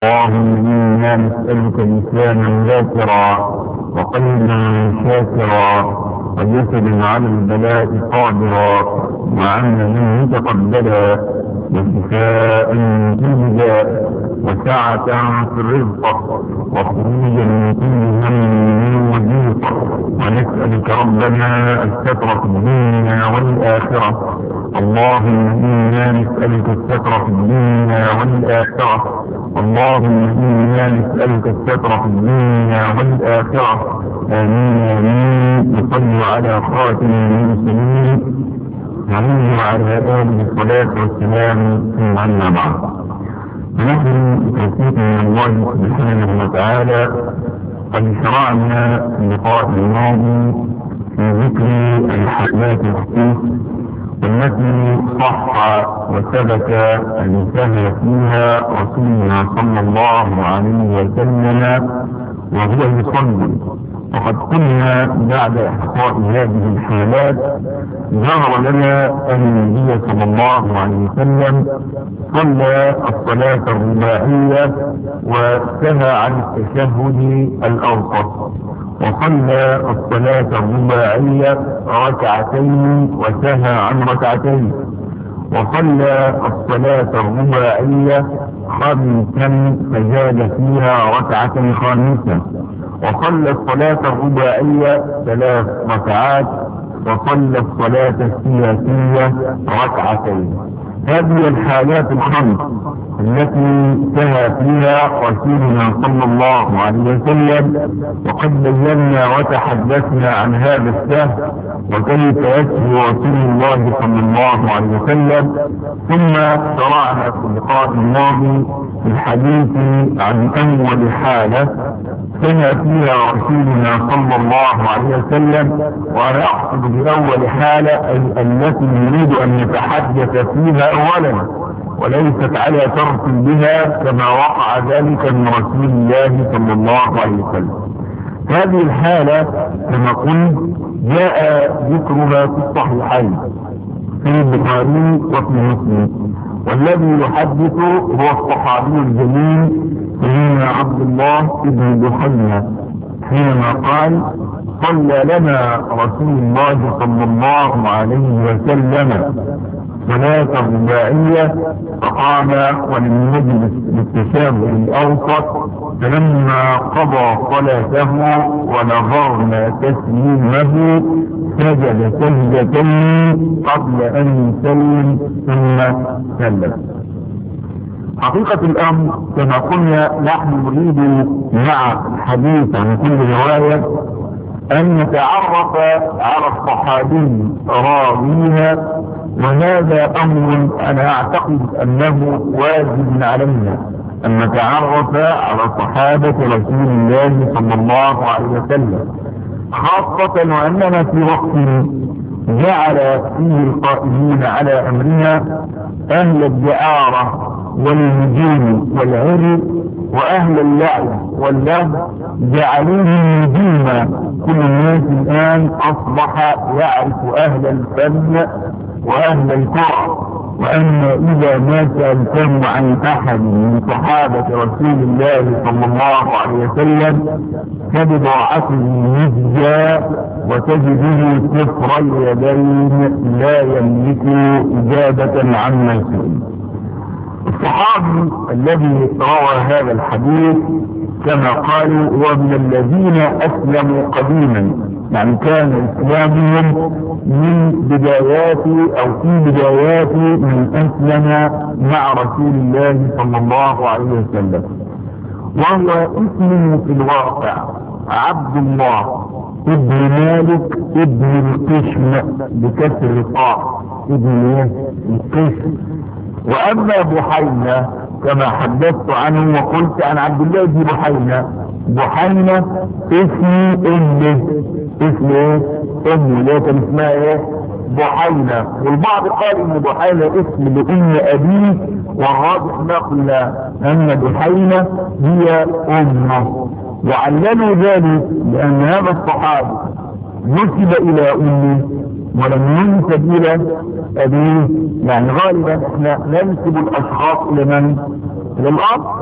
اللهم إنا نسألك لسانا ذاكرا وقلبا شاكرا وجسدا على البلاء قادرا وعملا متقبلا وشفاء من كل داء وسعة في الرزق وخروجا من كل هم وضيق ونسألك ربنا الستر في الدنيا والآخرة اللهم إنا نسألك الستر في الدنيا والآخرة اللهم إنا نسألك الستر في الدنيا والآخرة آمين آمين نصلي على خاتم المرسلين عليه وعلى آله الصلاة والسلام ثم عنا بعد فنحن بتوفيق من الله سبحانه وتعالى قد شرعنا في اللقاء الماضي في ذكر الحالات الحقوق والتي صح وثبت أن كان فيها رسولنا صلى الله عليه وسلم وهو يصلي وقد قلنا بعد إحصاء هذه الحالات ظهر لنا أن النبي صلى الله عليه وسلم صلى الصلاة الرباعية وسهى عن التشهد الأوسط وصلى الصلاة الرباعية ركعتين وسهى عن ركعتين وصلى الصلاة الرباعية خامسا فزاد فيها ركعة خامسة وصلى الصلاة الرباعية ثلاث ركعات وصلى الصلاة السياسية ركعتين هذه الحالات الخمس التي انتهى فيها رسولنا صلى الله عليه وسلم وقد بينا وتحدثنا عن هذا السهل وكيف يسهو رسول الله صلى الله عليه وسلم ثم شرعنا في اللقاء الماضي في الحديث عن اول حاله سمع فيها رسولنا صلى الله عليه وسلم وانا اقصد باول حاله اي التي نريد ان نتحدث فيها اولا وليست على ترك بها كما وقع ذلك من رسول الله صلى الله عليه وسلم هذه الحالة كما قلت جاء ذكرها في الصحيحين في البخاري وفي مسلم والذي يحدث هو الصحابي الجليل سيدنا عبد الله بن بحينا حينما قال صلى لنا رسول الله صلى الله عليه وسلم صلاة رباعية فقام ولم يجلس للتشابه الأوسط فلما قضى صلاته ونظرنا تسليمه سجد سجدتين قبل أن يسلم ثم سلم حقيقة الأمر كما قلنا نحن نريد مع الحديث عن كل رواية أن نتعرف على الصحابي راويها وهذا أمر أنا أعتقد أنه واجب علينا أن نتعرف على صحابة رسول الله صلى الله عليه وسلم خاصة وأننا في وقت جعل فيه القائمين على أمرنا أهل الدعارة والنجوم والعري وأهل اللعب واللهو جعلوهم نجوما كل الناس الآن أصبح يعرف أهل الفن وأهل الكرة وأما إذا ما سألته عن أحد من صحابة رسول الله صلى الله عليه وسلم فبضاعته نجا وتجده كفر اليدين لا يملك إجابة عما سئل الصحابي الذي روى هذا الحديث كما قالوا هو من الذين أسلموا قديما يعني كان إسلامهم من بدايات أو في بدايات من أسلم مع رسول الله صلى الله عليه وسلم وهو اسمه في الواقع عبد الله ابن مالك ابن القشم بكسر الطاء ابن القشم واما بحينة كما حدثت عنه وقلت عن عبد الله بن بحينة بحينة اسم امه اسم ايه امه اللي كان اسمها ايه بحينة والبعض قال ان بحينة اسم لام ابيه والراجح نقل ان بحينة هي امه وعللوا ذلك لان هذا الصحابي نسب الى امه ولم ينسب الى ابيه يعني غالبا احنا ننسب الاشخاص الى من الى الاب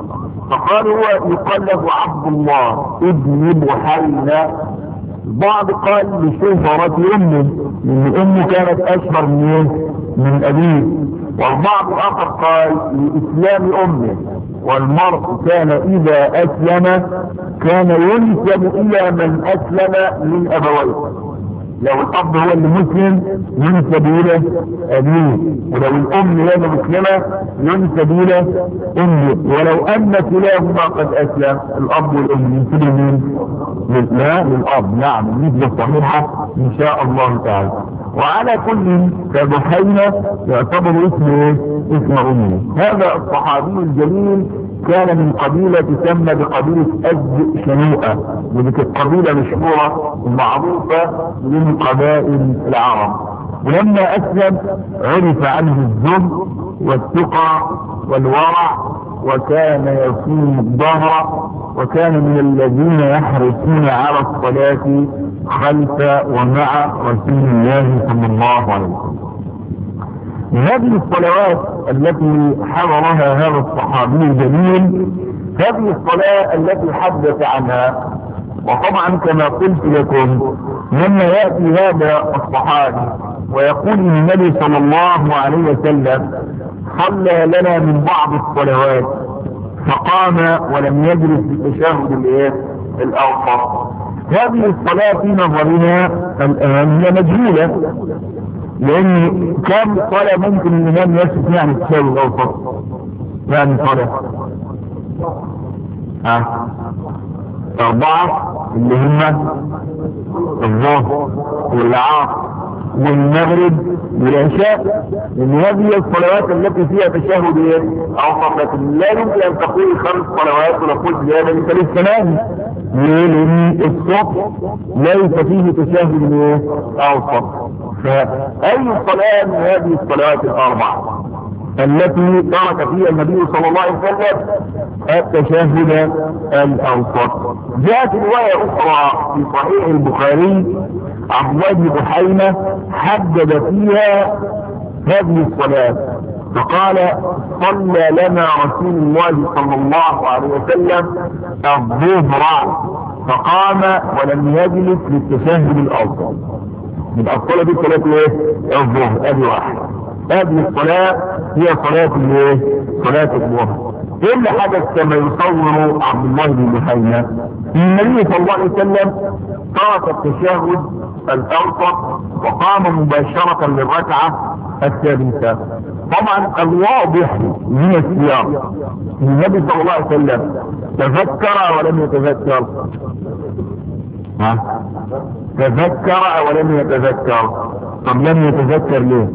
فقال هو يقال له عبد الله ابن بحيرة بعض قال لشهرة امه لان امه كانت اشهر من من ابيه والبعض الاخر قال لاسلام امه والمرء كان اذا اسلم كان ينسب الى من اسلم من ابويه لو الاب هو اللي مسلم ينسب الى ابيه ولو الام هي مسلمه ينسب الى امه ولو ان كلاهما قد اسلم الاب والام ينسبوا مين؟ لا للاب نعم النسبه الصحيحه ان شاء الله تعالى وعلى كل فبحينا يعتبر اسمه اسم امه هذا الصحابي الجليل كان من قبيلة تسمى بقبيلة أز شنوءة ودي كانت قبيلة مشهورة ومعروفة من قبائل العرب ولما أسلم عرف عنه الذل والثقة والورع وكان يصوم الظهر وكان من الذين يحرصون على الصلاة خلف ومع رسول الله صلى الله عليه وسلم هذه الصلوات التي حضرها هذا الصحابي الجليل هذه الصلاة التي حدث عنها وطبعا كما قلت لكم لما يأتي هذا الصحابي ويقول النبي صلى الله عليه وسلم صلى لنا من بعض الصلوات فقام ولم يجلس بالتشهد الايه الاوسط هذه الصلاة في نظرنا الان هي مجهولة لان كم صلاة ممكن الامام يسجد يعني التشهد الاوسط يعني صلاة ها اربعة اللي هم الظهر والعصر والمغرب والعشاء لان هذه الصلوات التي فيها تشهد ايه اوسط لكن لا يمكن ان تقول خمس صلوات ونقول زيادة لثلاث ثمان ليه لان الصبح ليس فيه تشهد ايه اوسط فاي صلاة من هذه الصلوات الاربعة التي ترك فيها النبي صلى الله عليه وسلم التشهد الاوسط جاءت رواية اخرى في صحيح البخاري عبد الله بن بحينة حدد فيها هذه الصلاة فقال صلى لنا رسول الله صلى الله عليه وسلم الظهر فقام ولم يجلس للتشهد الاوسط من الصلاة دي صلاة ايه؟ الظهر ادي واحد هذه الصلاة هي صلاة الايه؟ صلاة الظهر ايه اللي حدث كما يصور عبد الله بن بحينة النبي صلى الله عليه وسلم ترك التشهد الاوسط وقام مباشرة للركعة الثالثة طبعا الواضح من السياق النبي صلى الله عليه وسلم تذكر ولم يتذكر ها تذكر ولم يتذكر طب لم يتذكر ليه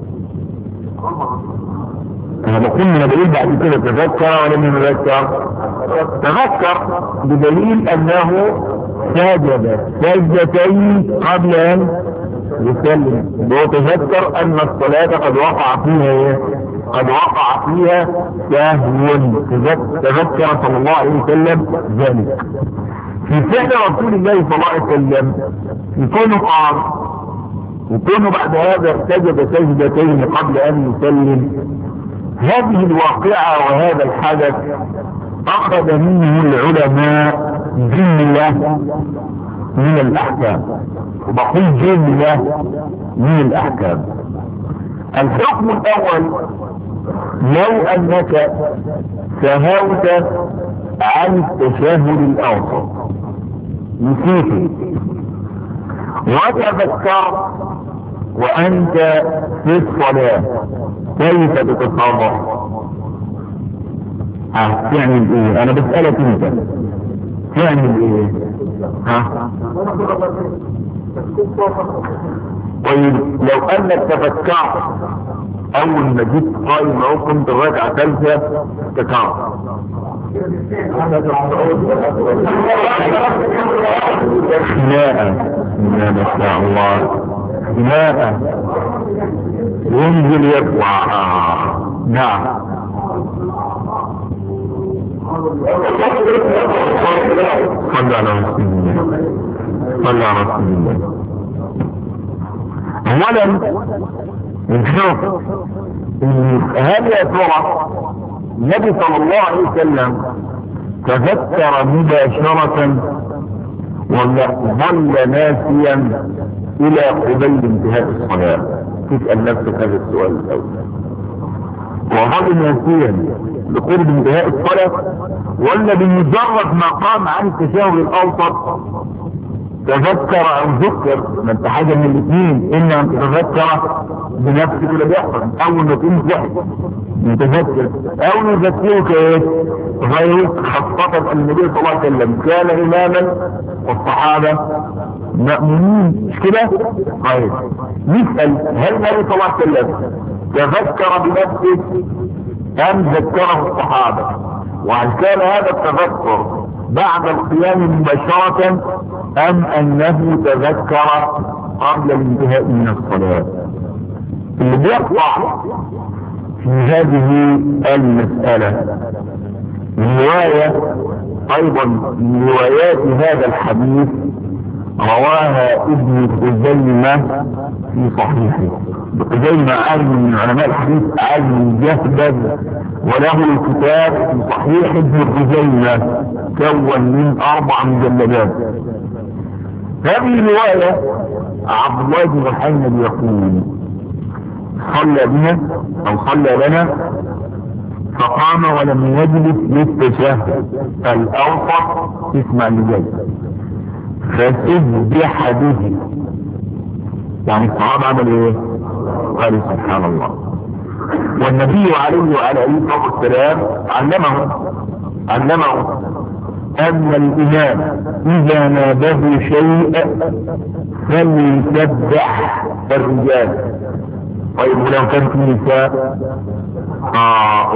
انا بقول من دليل بعد كده تذكر ولم يتذكر تذكر بدليل انه سجد سجدتين قبل ان يسلم هو تذكر ان الصلاة قد وقع فيها ايه قد وقع فيها سهو تذكر صلى الله عليه وسلم ذلك في فعل رسول الله صلى الله عليه وسلم يكون قام وكونه بعد هذا سجد سجدتين قبل ان يسلم هذه الواقعة وهذا الحدث اخذ منه العلماء جملة من الاحكام وبقول جملة من الاحكام الحكم الاول لو انك سهوت عن التشهد الاوسط نسيت وتذكرت وانت في الصلاة كيف تتصرف ها تعمل ايه انا بسألك انت تعمل ايه ها طيب لو انك تفكرت اول ما جيت قائم اهو كنت الركعه ثالثه تكعب خناقه ما شاء الله خناقه ينزل يطلع نعم صلى على رسول الله صلى على رسول الله اولا نشوف هل يا ترى النبي صلى الله عليه وسلم تذكر مباشرة ولا ظل ناسيا الى قبيل انتهاء الصلاة تسأل نفسك هذا السؤال الاول وظل ناسيا لقرب انتهاء الصلاة ولا بمجرد ما قام عن التشاور الاوسط تذكر او ذكر ما انت حاجة من الاثنين اما ان تتذكر بنفسك ولا بيحصل اول ما تقوم تحصل متذكر او يذكرك ايه غيرك خاصة النبي صلى الله عليه وسلم كان اماما والصحابة مأمونين مش كده طيب نسأل هل النبي صلى الله عليه وسلم تذكر بنفسه ام ذكره الصحابة وهل كان هذا التذكر بعد القيام مباشرة ام انه تذكر قبل الانتهاء من الصلاة اللي بيقطع في هذه المسألة رواية ايضا من روايات هذا الحديث رواها ابن خزيمة في صحيحه خزيمة عالم من علماء الحديث عالم جهبذ وله الكتاب في صحيح ابن خزيمة كون من اربع مجلدات هذه الرواية عبد الله بن محمد يقول صلى بنا او صلى لنا فقام ولم يجلس للتشهد الاوسط اسمع اللي جاي فسبح به يعني الصحابه عمل ايه قال سبحان الله والنبي عليه وعلى اله الصلاه والسلام علمه علمه ان الامام اذا نابه شيء فليسبح الرجال طيب ولو كان في نساء آه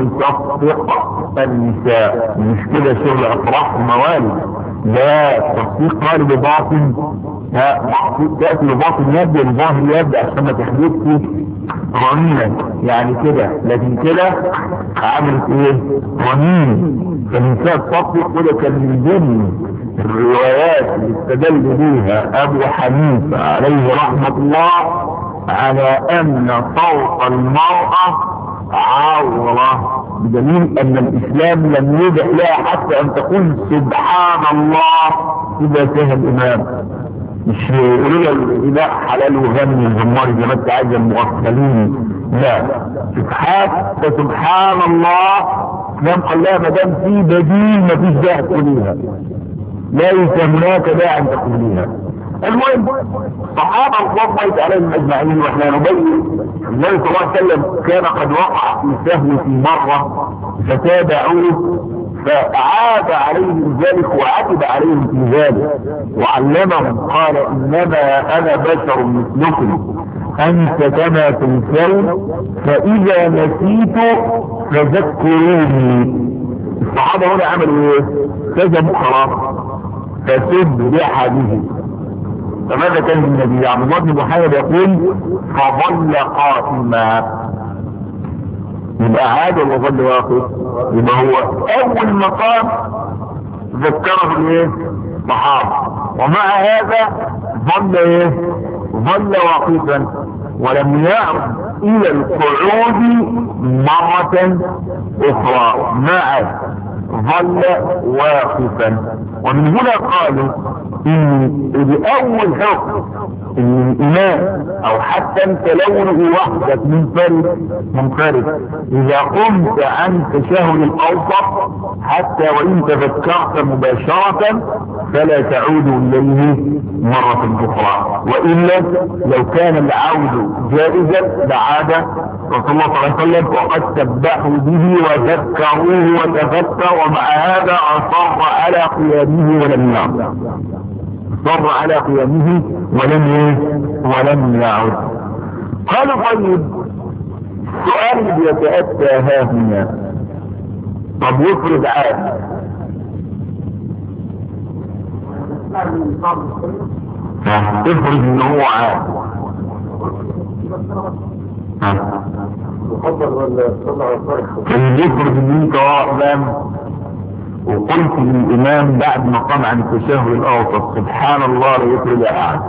ولتصفق النساء مش كده شغل افراح وموالد لا تصفيق قالب باطن تأتي بباطن يد الظاهر يد عشان ما تحدثش رنينا يعني كده لكن كده عملت ايه رنين فالنساء تصفق وده كان من ضمن الروايات اللي استدل بيها ابو حنيفه عليه رحمه الله على ان صوت المرأة عورة بدليل ان الاسلام لم يبح لها حتى ان تقول سبحان الله اذا كان الامام مش يقولوا الإله حلال وغني الزمار زي ما انت عايز المغفلين لا سبحان فسبحان الله اسلام قال لها ما دام في بديل ما فيش داعي تقوليها ليس هناك داعي ان تقوليها المهم الصحابة رضوان الله عليهم اجمعين واحنا نبين النبي صلى الله عليه وسلم كان قد وقع في سهو في مرة فتابعوه فعاد عليهم ذلك وعتب عليهم في ذلك وعلمهم قال انما انا بشر مثلكم انت كما تنسون فاذا نسيت فذكروني الصحابة هنا عملوا ايه كذبوا خلاص فسبح به فماذا كان النبي عبد الله بن محمد يقول فظل قائما يبقى عاد ولا ظل واقف يبقى هو اول مقام ذكره الايه صحابه ومع هذا ظل ايه ظل واقفا ولم يعد الى القعود مرة اخرى مع ظل واقفا ومن هنا قالوا ان باول حكم ان الامام او حتى انت لونه وحدك منفرد منفرد اذا قمت عن تشهد الاوسط حتى وان تذكرت مباشرة فلا تعود اليه مرة اخرى والا لو كان العود جائزا لعاد رسول الله صلى الله عليه وسلم وقد سبحوا به وذكروه وتذكر ومع هذا اصر على قيامه ولم يعد اصر على قيامه ولم ولم يعد قالوا طيب السؤال اللي يتأتى ها هنا طب يفرض عاد افرض ان هو عاد كان يفرض ان انت واقفا وقلت للامام بعد ما قام عن التشهد الاوسط سبحان الله لا يفرض احد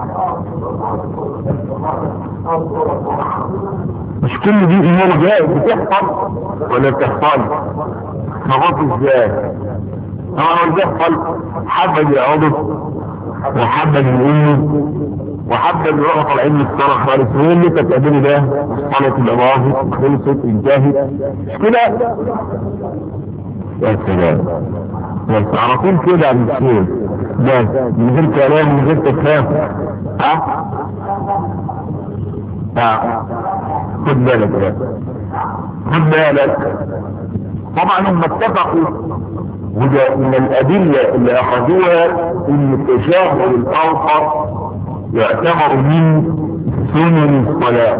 مش كل دي امور جائز بتحصل ولا بتحصل خبط ازاي هو بيحصل حبة يقعدوا وحبة يقولوا وحبة يروحوا طالعين من الصلاة خالص وين اللي تتقابلوا ده صلاة الأباظ خلصت انتهت مش كده يا سلام بس على طول كده عن الشيء بس من غير كلام من غير تفاهم ها ها خد بالك بقى خد بالك طبعا هم اتفقوا وده من الأدلة اللي أخذوها إن التشهد الأوسط يعتبر من سنن الصلاة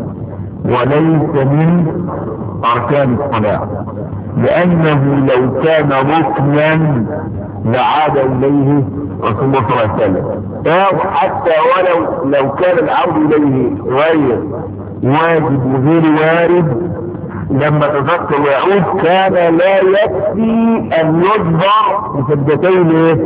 وليس من أركان الصلاة لأنه لو كان ركنا لعاد إليه رسول الله صلى الله عليه وسلم أو حتى ولو لو كان العود إليه غير واجب وغير وارد لما تذكر ويعود كان لا يكفي ان يجبر بسجدتين ايه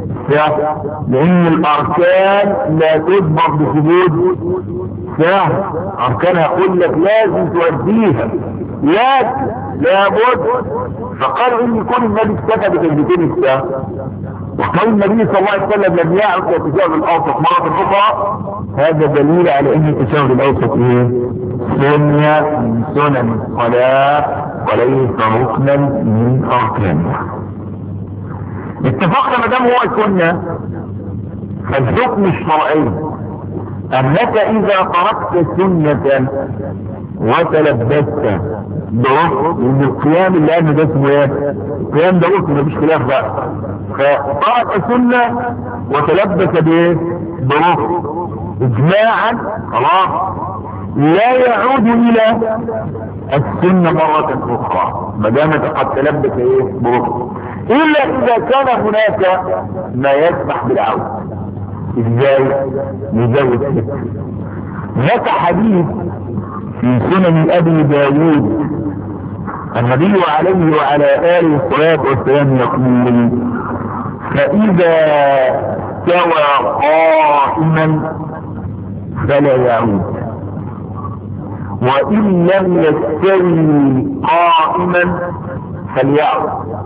لان الاركان لا تجبر بسجود سهل اركانها يقول لك لازم توديها لازم لابد فقالوا ان يكون النبي اكتفى بسجدتين السهل وكان النبي صلى الله عليه وسلم لم يعرف التشهد الاوسط مرة اخرى هذا دليل على ان التشهد الاوسط ايه سنة من سنن الصلاة وليس ركنا من اركانها اتفقنا ما دام هو سنة فالحكم الشرعي انك اذا تركت سنة وتلبست بركن ان القيام اللي قال ده اسمه ايه؟ القيام ده ركن مفيش خلاف بقى فترك سنة وتلبس بايه؟ بركن اجماعا خلاص لا يعود الى السنة مرة اخرى ما دامت قد تلبس ايه؟ بركن الا اذا كان هناك ما يسمح بالعودة ازاي؟ نزود ستة هناك حديث في سنن ابي داود النبي عليه وعلى اله الصلاة والسلام يقول فاذا استوى قائما فلا يعود وان لم يستوي قائما فليعود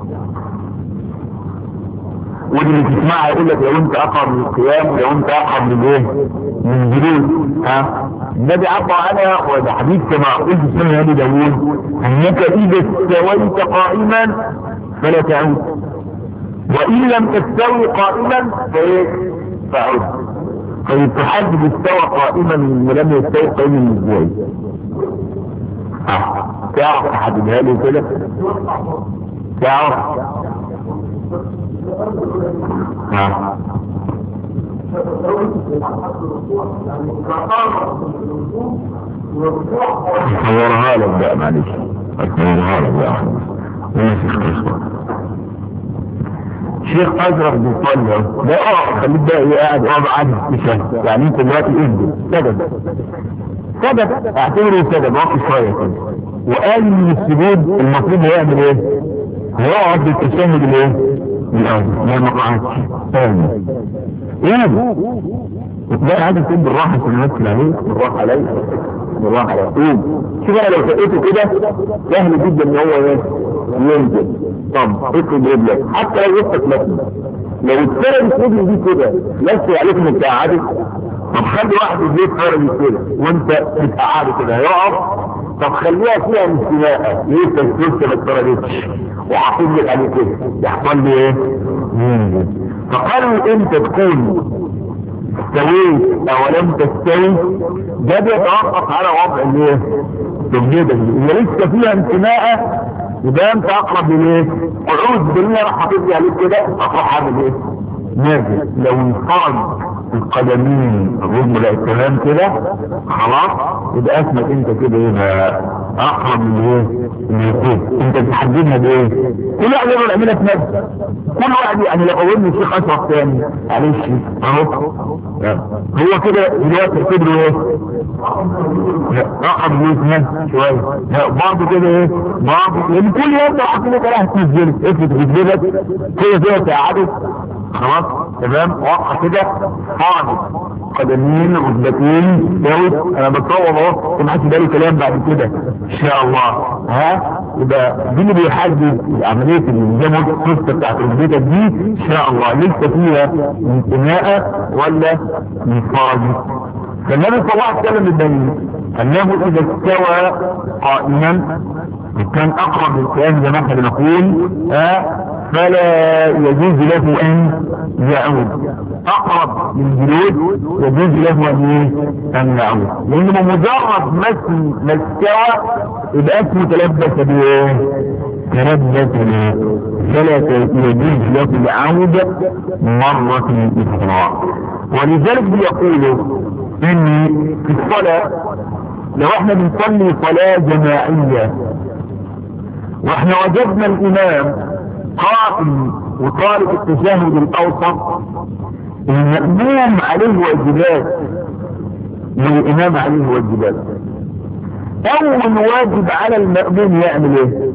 ودي اللي تسمعها يقول لك لو انت اقرب للقيام ولو انت اقرب للايه من جلوس ها النبي عبر عنها وده حديث كما قلت في سنة ابي داوود انك اذا استويت قائما فلا تعود وان لم تستوي قائما فايه فعود طيب تحدد استوى قائما ولم يستوي قائما ازاي اه تعرف تحددها لي كده تعرف ها اصورها لك بقى معلش اصورها لك بقى ماشي خلاص شيخ ازرق بيصلي ده اه خليك بقى ايه قاعد اه قاعد مش يعني انت دلوقتي اهدى سبب سبب اعتبره سبب وقت شويه كده وقال من السجود المفروض هيعمل ايه؟ هيقعد بالتشهد الايه؟ الاول لا ما قعدش ثاني ايه ده عايز تقول بالراحه عشان نمثل عليه بالراحه عليه بالراحه عليه قوم شوف انا لو سقيته كده سهل جدا ان هو ايه ينزل طب افرض رجلك حتى لو وسط لكم لو اتفرجت رجلي دي كده لسه عليك انك تقعدك طب خلي واحد يجيب فرج كده وانت بتقعده كده هيقف طب خليها فيها انتماء ليه تنسلت ما اتفرجتش وحافظ لك عليه كده يحصل لي ايه؟ ينزل فقالوا انت تكون استويت او لم تستوي ده بيتوقف على وضع الايه؟ التجديد اللي لسه فيها انتماء يبقى انت اقرب للايه؟ قعود بالله راح حافظ لي عليك كده اروح اعمل ايه؟ نازل لو انفرد القدمين الرجل الكلام كده خلاص يبقى اسمك انت كده هنا اقرب من ايه؟ من يكون انت بتحددها بايه؟ كل واحد يقدر يعملها في نفسه كل واحد يعني لو قولنا الشيخ اشرف تاني معلش اهو هو كده دلوقتي كبره ايه؟ اقرب من يكون شويه برضه كده ايه؟ برضه لان كل يوم راح كده راح تنزل افرض رجلك كده كده تقعدوا خلاص تمام واقع كده قاعد قدمين ركبتين داود انا بتصور اهو ما حدش بالي كلام بعد كده ان شاء الله ها يبقى دي اللي بيحدد عملية الانجام القصة بتاعت البيتة دي ان شاء الله لسه فيها انتماء ولا من فرج فالنبي صلى الله عليه وسلم يبين انه اذا استوى قائما وكان اقرب للقيام زي ما احنا بنقول ها فلا يجوز له ان يعود اقرب للجلود يجوز له ان ايه ان يعود لانه بمجرد مس ما استوى يبقى اسمه تلبس بايه تلبس به فلا يجوز له العودة مرة اخرى ولذلك بيقولوا ان في الصلاة لو احنا بنصلي صلاة جماعية واحنا وجدنا الامام قائم وطالب التشهد الاوسط المأموم عليه واجبات والامام عليه واجبات اول واجب على المأموم يعمل ايه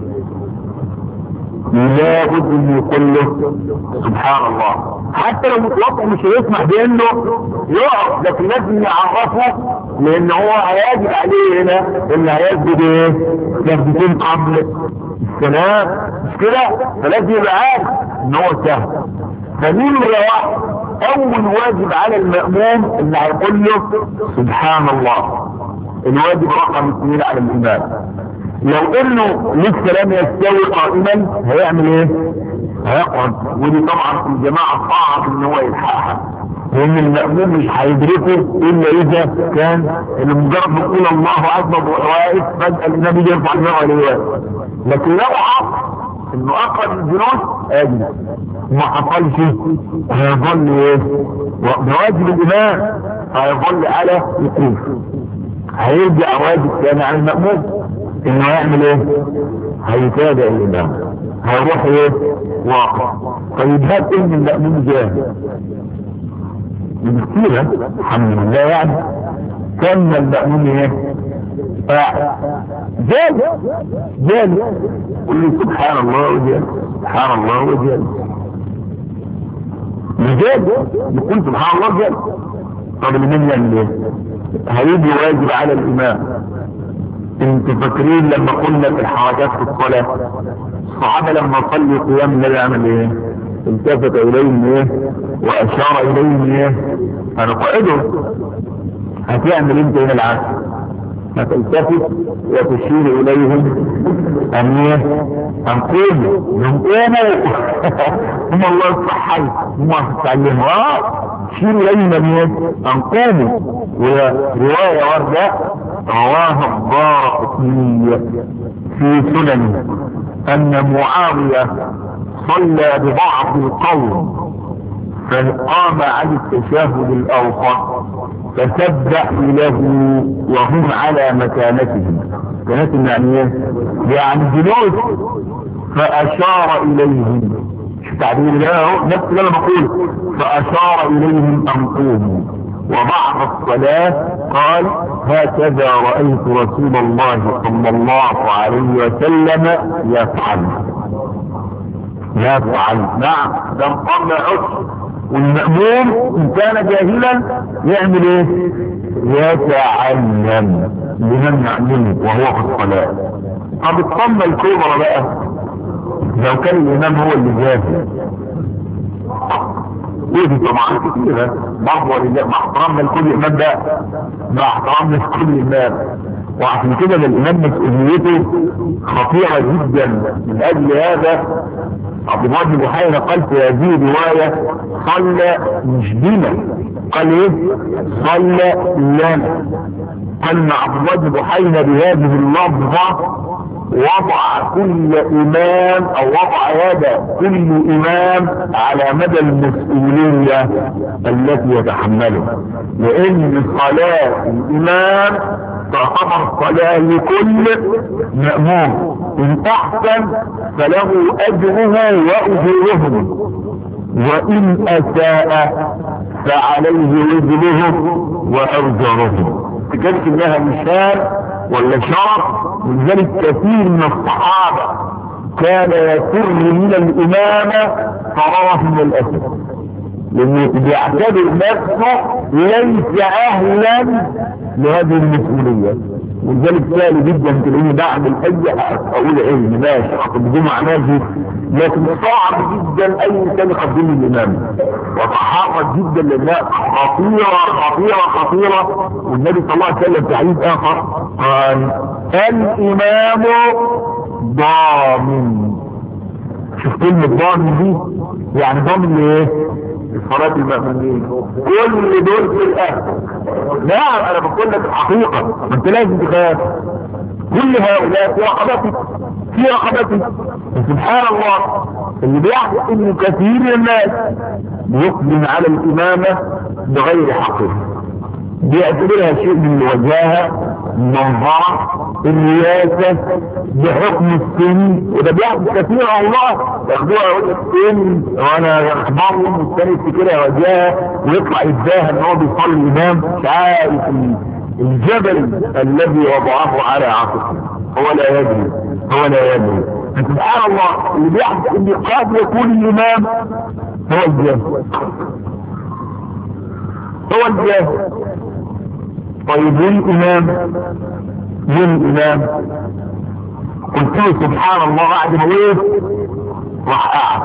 لابد ان يقول له سبحان الله حتى لو متوقع مش هيسمح بانه يقف لكن لازم يعرفه لان هو هيجب عليه هنا ان هيسجد ايه سجدتين قبل السلام مش كده فلازم يبقى عارف ان هو سهل فمين واحد اول واجب على المأموم ان هيقول له سبحان الله الواجب رقم اثنين على الامام لو انه لسه لم يستوي قائما هيعمل ايه هيقعد ودي طبعا الجماعة صعب ان هو يلحقها لان المأموم مش هيدركه الا اذا كان اللي مجرد ما يقول الله اكبر واقف فجأة النبي يرفع الماء عليه لكن لو عرف انه اقرب الجنود اجل ما حصلش هيظل ايه بواجب الامام هيظل على وقوف هيرجع واجب ثاني على المأموم انه يعمل ايه هيتابع الامام هيروح ايه واقع طيب هات ان المأمون جاهل بكتيرة الحمد لله يعني كان المأمون ايه قاعد جال جال قل لي سبحان الله وجال سبحان الله وجال جال يقول سبحان الله جال طب من يعمل ايه هيجي واجب على الامام انتوا فاكرين لما قلنا في الحركات في الصلاة الصحابة لما صلوا قيام النبي عمل ايه التفت اليهم ايه واشار اليهم ايه انا قائده هتعمل انت هنا العكس هتلتفت وتشير اليهم ان ايه ان قوموا هم قوموا هم الله الصحي هم هتتعلموا اه شير اليهم ان ايه ان قوموا ورواية واردة رواها الدار في سنن ان معاوية صلى ببعض القوم فقام عن التشهد الاوسط فسبحوا له وهم على مكانتهم مكانتهم يعني ايه؟ يعني جلوس فاشار اليهم شو تعبير ده نفس اللي انا بقول فاشار اليهم ان قوموا وبعد الصلاة قال هكذا رأيت رسول الله صلى الله عليه وسلم يفعل يفعل نعم ده مطلع عشر والمأموم ان كان جاهلا يعمل ايه يتعلم لمن يعلمه وهو في الصلاة طب الطمة الكبرى بقى لو كان الامام هو اللي جاهل ودي طبعا كتيرة برضه مع احترامنا لكل امام ده مع احترامنا لكل امام وعشان كده الامام مسؤوليته خطيرة جدا من اجل هذا عبد الله بن بحيرة قال في هذه الرواية صلى مش بنا قال ايه صلى لنا قال مع عبد الله بن بحيرة بهذه اللفظة وضع كل امام او وضع يد كل امام على مدى المسؤولية التي يتحملها لان صلاة الامام تعتبر صلاة لكل مأموم ان احسن فله اجره واجورهم وان اساء فعليه وزره واجرهم تجدت لها مثال ولا شرف ولذلك كثير من الصحابة كان يفر من الامامة فرارة من الاسد لانه بيعتبر نفسه ليس اهلا لهذه المسؤولية ولذلك سهل جدا تلاقيني بعمل اي اقول علم ماشي اخد جمعة ماشي لكن صعب جدا اي انسان يقدم لي الامام وتحرك جدا لانها خطيرة خطيرة خطيرة والنبي صلى الله عليه وسلم في حديث اخر قال الامام ضامن شوف كلمة ضامن دي يعني ضامن لايه؟ صلاة المأمونين كل دول في الأهل نعم أنا بقول لك الحقيقة ما أنت لازم تخاف كل هؤلاء في رقبتك في رقبتك سبحان الله اللي بيحدث ان كثير من الناس بيقدم على الإمامة بغير حقه بيعتبرها شيء من الوجاهة المنظرة الرياسة بحكم السن وده بيحدث كثير الله ياخدوها يقول لك سن وانا اخبارهم والثاني يفتكرها وجاهة ويطلع يتباهى ان هو بيصلي الامام مش عارف الجبل الذي وضعه على عاتقه هو لا يدري هو لا يدري سبحان الله اللي بيحدث ان قد يكون الامام هو الجاهل هو الجاهل طيب ليه الامام ليه الامام قلت له سبحان الله بعد ما وقف راح قاعد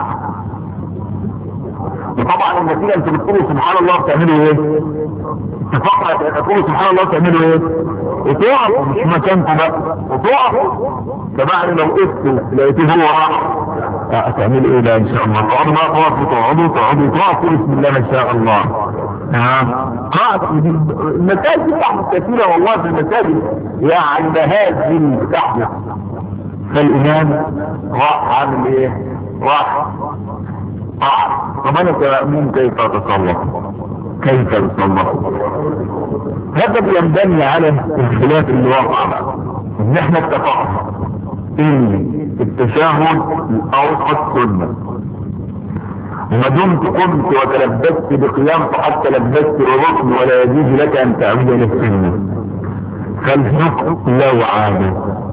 وطبعا النتيجه انت بتقولوا سبحان الله بتعملوا ايه؟ تفكر تقولوا سبحان الله بتعملوا ايه؟ وتقفوا مش مكانكم بقى وتقفوا فبعد ما وقفت لقيته هو راح هتعملوا ايه بقى ان شاء الله؟ تقعدوا بقى تقفوا تقعدوا تقعدوا تقفوا بسم الله ما شاء الله قاعد المساجد تحدث كثيرة والله في المساجد يعني مهازل تحدث فالإمام راح عامل ايه راح قاعد طب انا كمأمون كيف اتصرف كيف اتصرف هذا بينبني على الخلاف اللي وقع ان احنا اتفقنا ان التشهد الاوسط سنه وما دمت قمت وتلبست بقيام فقد تلبست بركن ولا يجوز لك ان تعود الى السنه فالحكم لو عاد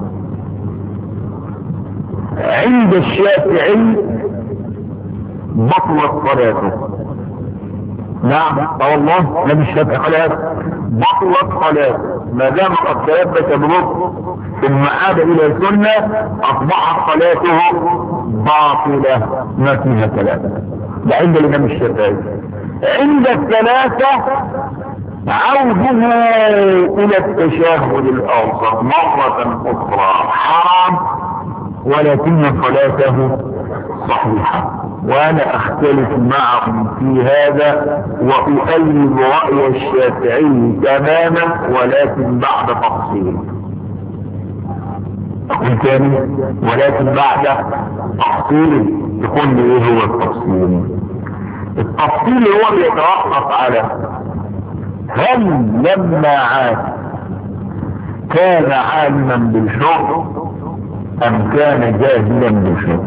عند الشافعي بطلت صلاته نعم اه والله نبي الشافعي قال بطلت صلاته ما دام قد تلبس بركن ثم عاد الى السنه اصبحت صلاته باطله ما فيها كلام ده عند الامام الشافعي عند الثلاثة عوده الى التشهد الاوسط مرة اخرى حرام ولكن صلاته صحيحة وانا اختلف معهم في هذا واؤيد رأي الشافعي تماما ولكن بعد تفصيل اقول تاني ولكن بعد تفصيل يكون ايه هو التفصيل التفصيل هو بيتوقف على هل لما عاد كان عالما بالشرط ام كان جاهلا بالشرط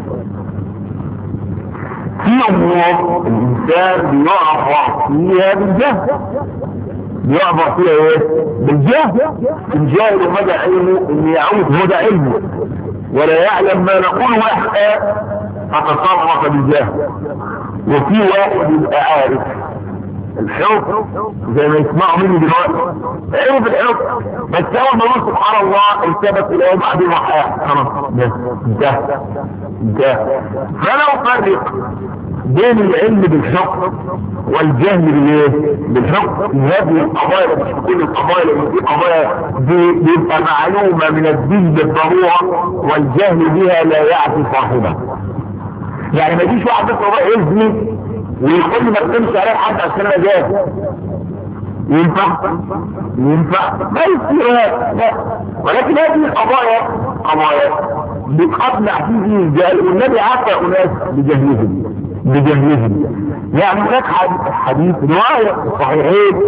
في امور الانسان بيعرف فيها بالجهل بيعبر فيها ايه بالجهل الجاهل مدى علمه ان يعود هدى علمه ولا يعلم ما نقول واحد فتصرف بالجهل وفي واحد يبقى عارف الحكم زي ما يسمعوا مني دلوقتي عرف الحكم بس اول ما يقول سبحان الله التبت الى يوم بعدين راح خلاص انتهى انتهى فانا افرق بين العلم بالحكم والجهل بالايه؟ بالحكم في هذه القضايا مش في كل القضايا لان في قضايا بيبقى معلومه من الدين بالضروره والجهل بها لا يعفي صاحبها. يعني ما يجيش واحد بس هو يزني ويقول لي ما تقومش عليه حد عشان انا جاهل. ينفع؟ ينفع؟ ما يصير لا ولكن هذه القضايا قضايا بتقنع فيه الجهل والنبي عفى اناس بجهلهم بجهلهم يعني هناك حديث رواية صحيحين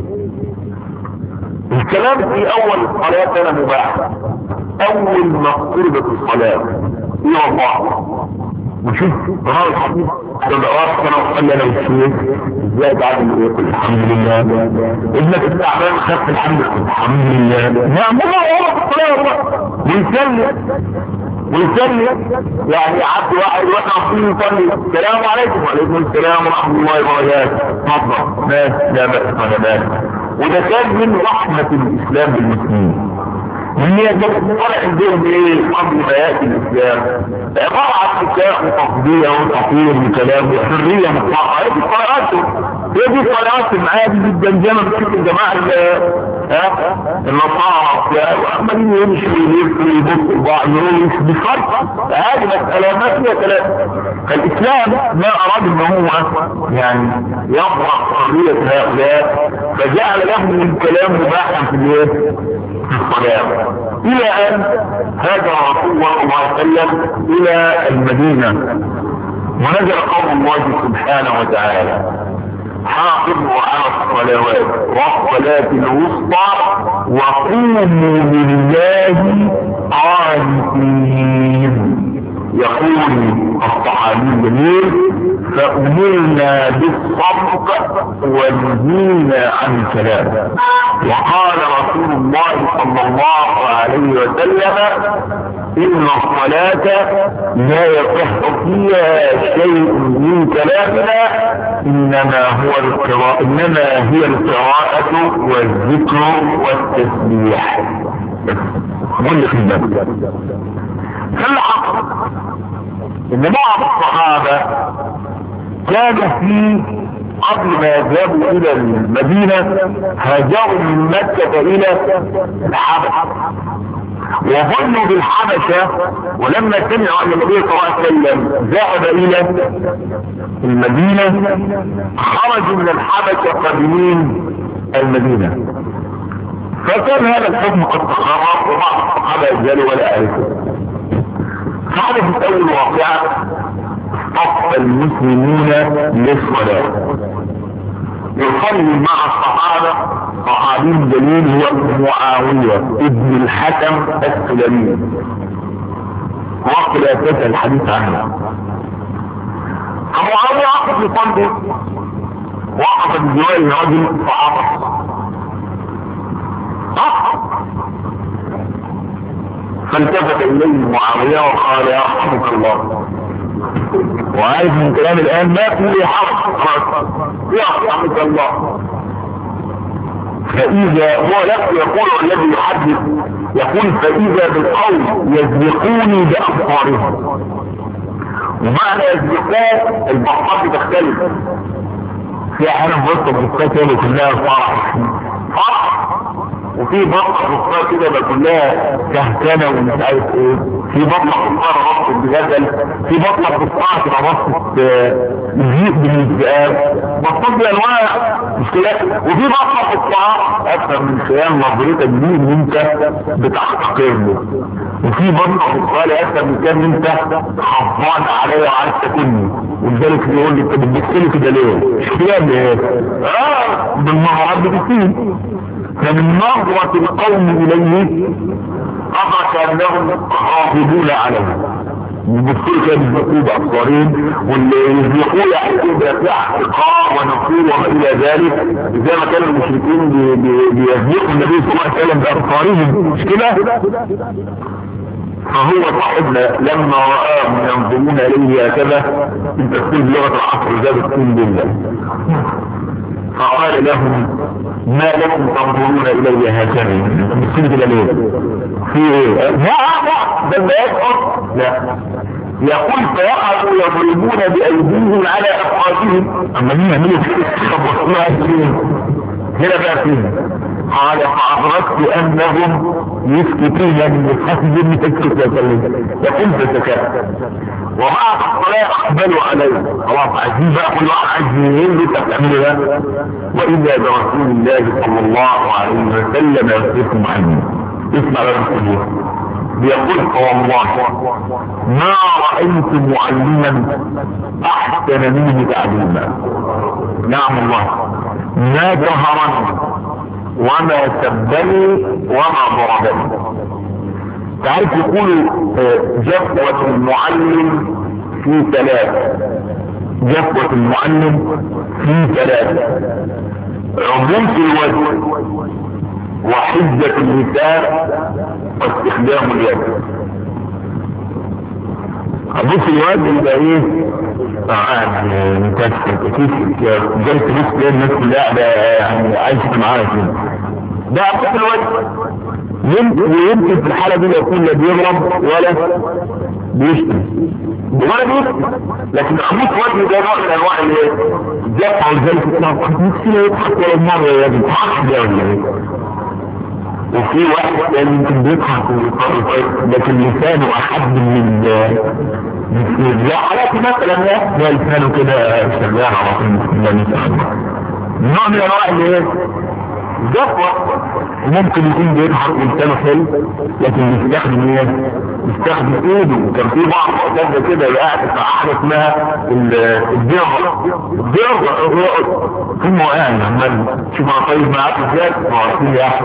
الكلام في اول الصلاة كان مباح اول ما قربت الصلاة هي الله وشوف هذا الحديث تدعوات كانوا قال لنا الشيخ ازاي تعمل ايه قل الحمد لله ابنك التعبان خف الحمد لله الحمد لله نعم الله هو في الصلاة ويسلم ويسلم يعني عبد واحد واحد فيه يصلي السلام عليكم وعليكم السلام ورحمة الله وبركاته تفضل ماشي لا بأس ولا بأس وده كان من رحمة الإسلام بالمسلمين وهي طلع عندهم ايه قبل ما ياتي الاسلام عباره عن نكاح وتفضيل وتطوير وكلام وحريه مطلقه هي دي طريقتهم هي دي طريقتهم عادي جدا زي ما بتشوف الجماعه ها النصارى وعمالين يمشوا ويلفوا ويبصوا بعض يقولوا بفرق هذه مساله ما فيها كلام فالاسلام ما اراد ان هو يعني يفرق حريه هؤلاء فجعل لهم الكلام مباحا في الايه؟ في الصلاه الى ان هاجر رسول الله صلى الله عليه وسلم الى المدينه ونزل قول الله سبحانه وتعالى حافظوا على الصلوات والصلاة الوسطى وقوموا لله قانتين يقول الصحابي الجليل فأمرنا بالصدق ونهينا عن الكلام وقال رسول الله صلى الله عليه وسلم إن الصلاة لا يصح فيها شيء من كلامنا إنما هو القراءة إنما هي القراءة والذكر والتسبيح قل في الباب فالحق ان بعض الصحابة كانوا في قبل ما يذهبوا الى المدينة هاجروا من مكة الى الحبشة وظنوا بالحبشة ولما سمعوا ان النبي صلى الله عليه وسلم ذهب الى المدينة خرجوا من الحبشة قادمين المدينة فكان هذا الحكم قد تخرج وبعض الصحابة يزالوا ولا يعرفوا حدثت اول واقعة صف المسلمين للصلاة يصلي مع الصحابة صحابي جليل هو معاوية ابن الحكم السلمي وقت لا تسأل الحديث عنه فمعاوية وقف يصلي وقف بجواره رجل صحابة فالتفت اليه معاوية وقال يا رحمك الله وعارف من كلام الان ما في لي حق يا رحمك الله فاذا هو نفسه يقول الذي يحدث يقول فاذا بالقول يسبقوني بافكارهم ومعنى يسبقون البحثات تختلف في احيانا بص البحثات اللي كلها فرح فرح وفي بطة بطة كده بقى كلها كهكنة ومش عارف ايه في بطة بطة ربط بجدل في بطة بطة كده ربط زيت بالذئاب بطة دي انواع مش كده وفي بطة بطة اكثر من خيال نظرتك دي ان انت بتحتقر له وفي بطة بطة اكثر من كان انت خفضان عليا وعايز تاكلني ولذلك بيقول لي انت بتبصلي كده ليه؟ مش كده ليه؟ اه بالمهارات بتسيب فمن نظرة القوم إليه أخذ أنهم غاضبون عليه يبصوا كده بالبصوا بأبصارين واللي يزيقوا يحكوا بأسلحة احتقار ونفور وما إلى ذلك زي ما كان المشركين بيزيقوا النبي صلى الله عليه وسلم بأبصارهم مش كده؟ فهو صاحبنا لما رآهم ينظرون إليه هكذا انت تقول بلغة العصر ذات تكون بالله فقال لهم ما لكم تنظرون الي هكذا مسكين كده ليه في ايه لا لا ده ما يسقط لا يقول فوقعوا يضربون بايديهم على افخاذهم اما مين يعملوا كده هنا بقى فين قال فأدركت أنهم يسكتون من حسب من تسكت يقول فسكت وبعد الصلاة أقبلوا عليه خلاص عايزين بقى كل واحد عايز يهين اللي انت بتعمله ده وإذا برسول الله صلى الله عليه وسلم يصرفهم عني اسمع رسول بيقول والله ما رأيت معلما أحسن منه تعليما نعم الله ما جهرني وما سبني وما ضربني تعرف يقول جفوة المعلم في ثلاث جفوة المعلم في ثلاث عبوس الوجه وحجة اللسان واستخدام اليد عبوس الوجه يبقى ايه يعني مكسر كيف جاي تبص تلاقي الناس كلها يعني عايشة معانا كده ده عبد الوجه ويمكن في الحالة دي يكون لا بيضرب ولا بيشتم ولا بيشتم لكن عمود وجه ده نوع من انواع الايه؟ الجفع والذلك نفسي لا يضحك ولا المرة يا ابني حق ده ولا ايه؟ وفي واحد كان يمكن بيضحك لكن لسانه احد من من لا حالات مثلا ده لسانه كده شغال على طول بسم الله ما شاء الله نوع من انواع الايه؟ جفوة ممكن يكون بيضحك لسانه حلو لكن بيستخدم ايه؟ بيستخدم ايده كان في بعض اساتذه كده قاعد في حاجه اسمها الدرغه الدرغه الرؤوس ثم قاعد عمال شوف انا طيب معاك ازاي؟ معرفين يا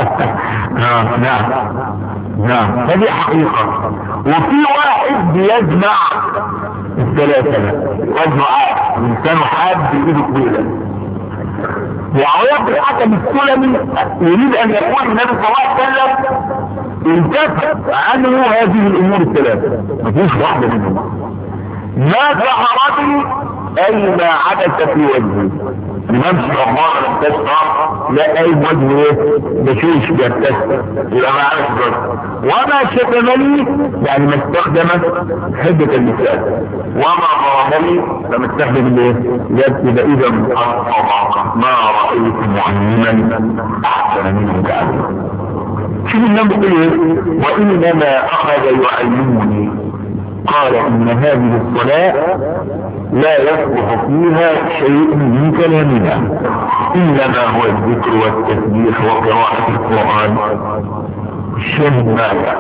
اه نعم نعم هذه حقيقة وفي واحد بيجمع الثلاثة وجهه قاعد لسانه حاد بايده طويلة معاوية بن الحكم السلمي يريد ان يقول النبي صلى الله عليه وسلم انتفت عنه هذه الامور الثلاثة مفيش واحدة منهم ما ظهرت اي ما عدس في وجهه نمشي الله لم تشعر لا اي وجه ايه بشوش يبتسم يبقى ما عرف الرجل وما شتمني يعني ما استخدم حدة اللسان وما ضربني لما استخدم الايه يد يبقى اذا ما رأيت معلما احسن منه كعبه شوف النبي يقول ايه وانما اخذ يعلمني قال ان هذه الصلاة لا يصلح فيها شيء من كلامنا انما هو الذكر والتسبيح وقراءة القرآن الشاهد ماذا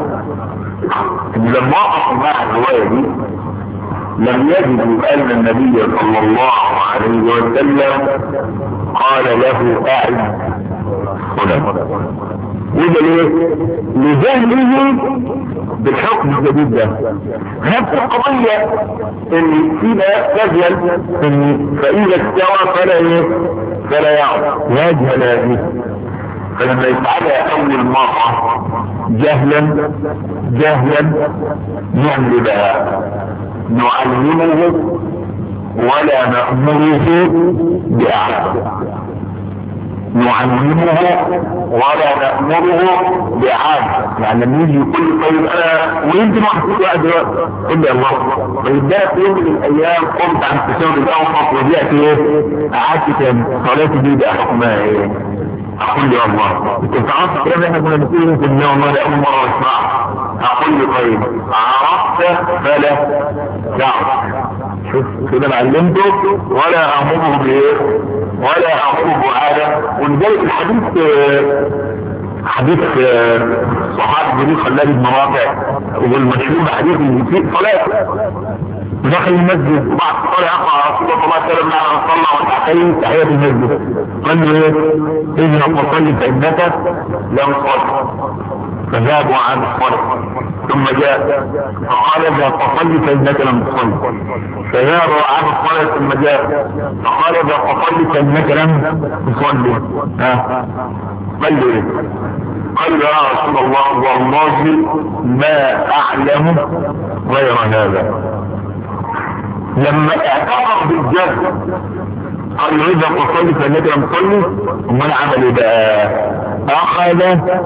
لما وقف مع الرواية دي لم يجدوا ان النبي صلى الله عليه وسلم قال له اعد صلاة وده ليه؟ لجهله بالحكم الجديد ده نفس القضية ان فينا تجهل ان فاذا استوى فلا ايه فلا يعود يجهل هذه فلما يفعلها اول مرة جهلا جهلا نعمل بقى نعلمه ولا نأمره بأعلى نعلمه ولا نأمره بعاد يعني لما يجي يقول طيب انا وانت ما حسيت واحد دلوقتي قل لي الله طيب ده في يوم من الايام قمت عن التشهد الاوسط ورجعت ايه قعدت تاني صلاتي دي بقى حكمها ايه اقول لي الله كنت عارف الكلام اللي احنا كنا بنقوله كنا والله لاول مره اسمعه اقول لي طيب عرفت فلا تعرف شوف كده انا علمته ولا امره بايه ولا امره بعاده ولذلك الحديث حديث صحابي جليل خلال بن رافع والمشهور حديث في صلاه دخل المسجد وبعد الصلاة يقع رسول الله صلى الله عليه وسلم على صلى ركعتين تحية المسجد قال له ايه؟ اذهب وصلي فانك لم تصل فذهبوا عن الصلاة ثم جاء فقال اذهب فصلي فانك لم تصل فذهبوا عن الصلاة ثم جاء فقال اذهب فصلي فانك لم تصلي ها قال له ايه؟ قال له يا رسول الله والله ما اعلم غير هذا لما اعتبر بالجد قال له اذا تصلي فانك لم تصلي امال عمل ايه بقى اخذ